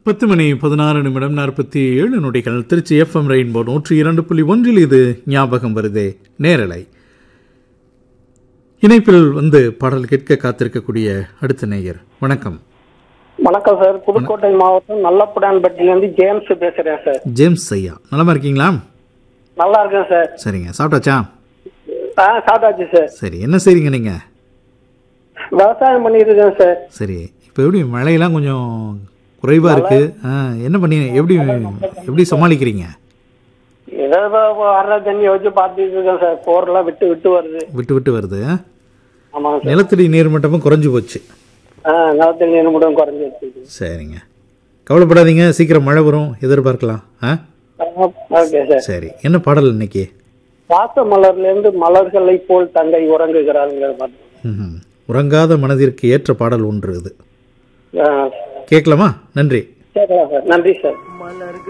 பத்து மணி பதினாறு நிமிடம் நாற்பத்தி ஏழு நொடிகள் திருச்சி எஃப்எம் ரெயின்போ நூற்றி இரண்டு புள்ளி ஒன்றில் இது ஞாபகம் வருதே நேரலை இணைப்பில் வந்து பாடல் கேட்க காத்திருக்கக்கூடிய அடுத்த நேயர் வணக்கம் வணக்கம் சார் புதுக்கோட்டை மாவட்டம் நல்லப்புடான்பட்டியிலேருந்து ஜேம்ஸ் பேசுறேன் சார் ஜேம்ஸ் ஐயா நலமா இருக்கீங்களா நல்லா இருக்கேன் சார் சரிங்க சாப்பிட்டாச்சா ஆ சாப்பிட்டாச்சு சார் சரி என்ன செய்றீங்க நீங்க விவசாயம் பண்ணிட்டு இருக்கேன் சார் சரி இப்போ எப்படி மழையெல்லாம் கொஞ்சம் குறைவா இருக்கு ஆ, என்ன பண்ணி எப்படி எப்படி சமாளிக்கிறீங்க ஏதோ இப்போ வர்ற தண்ணியை வச்சு பார்த்துட்டு இருக்கேன் சார் போரெல்லாம் விட்டு விட்டு வருது விட்டு விட்டு வருது ஆமாங்க சார் நிலத்தடி நீர் மட்டமும் குறைஞ்சு போச்சு ஆ நிலத்தடி நீர் மட்டும் குறைஞ்சிருச்சு சரிங்க கவலைப்படாதீங்க சீக்கிரம் மழை வரும் எதிர்பார்க்கலாம் ஆ ஓகே சார் சரி என்ன பாடல் இன்னைக்கு பாச மலர்லேருந்து மலர்களை போல் தங்கை உறங்குகிறாருங்கிற பாட்டு ம்ஹும். உறங்காத மனதிற்கு ஏற்ற பாடல் ஒன்று இது ஆ கேட்கலாமா நன்றி கேட்கலாம் சார் நன்றி சார்